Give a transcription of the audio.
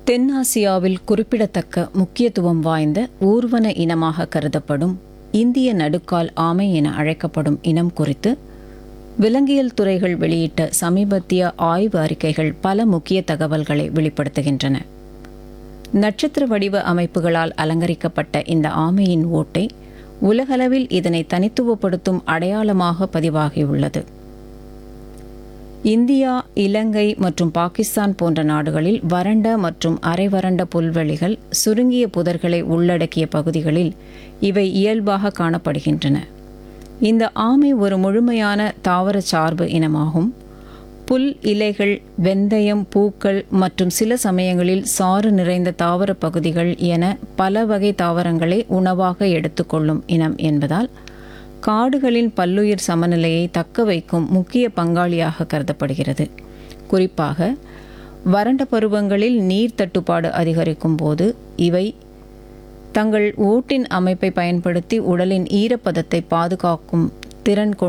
தென்னாசியாவில் குறிப்பிடத்தக்க முக்கியத்துவம் வாய்ந்த ஊர்வன இனமாக கருதப்படும் இந்திய நடுக்கால் ஆமை என அழைக்கப்படும் இனம் குறித்து விலங்கியல் துறைகள் வெளியிட்ட சமீபத்திய ஆய்வு அறிக்கைகள் பல முக்கிய தகவல்களை வெளிப்படுத்துகின்றன நட்சத்திர வடிவ அமைப்புகளால் அலங்கரிக்கப்பட்ட இந்த ஆமையின் ஓட்டை உலகளவில் இதனை தனித்துவப்படுத்தும் அடையாளமாக பதிவாகியுள்ளது இந்தியா இலங்கை மற்றும் பாகிஸ்தான் போன்ற நாடுகளில் வறண்ட மற்றும் அரைவறண்ட புல்வெளிகள் சுருங்கிய புதர்களை உள்ளடக்கிய பகுதிகளில் இவை இயல்பாக காணப்படுகின்றன இந்த ஆமை ஒரு முழுமையான தாவர சார்பு இனமாகும் புல் இலைகள் வெந்தயம் பூக்கள் மற்றும் சில சமயங்களில் சாறு நிறைந்த தாவர பகுதிகள் என பல வகை தாவரங்களை உணவாக எடுத்துக்கொள்ளும் இனம் என்பதால் காடுகளின் பல்லுயிர் சமநிலையை தக்க வைக்கும் முக்கிய பங்காளியாக கருதப்படுகிறது குறிப்பாக வறண்ட பருவங்களில் நீர் தட்டுப்பாடு அதிகரிக்கும் போது இவை தங்கள் ஓட்டின் அமைப்பை பயன்படுத்தி உடலின் ஈரப்பதத்தை பாதுகாக்கும் திறன் கொண்ட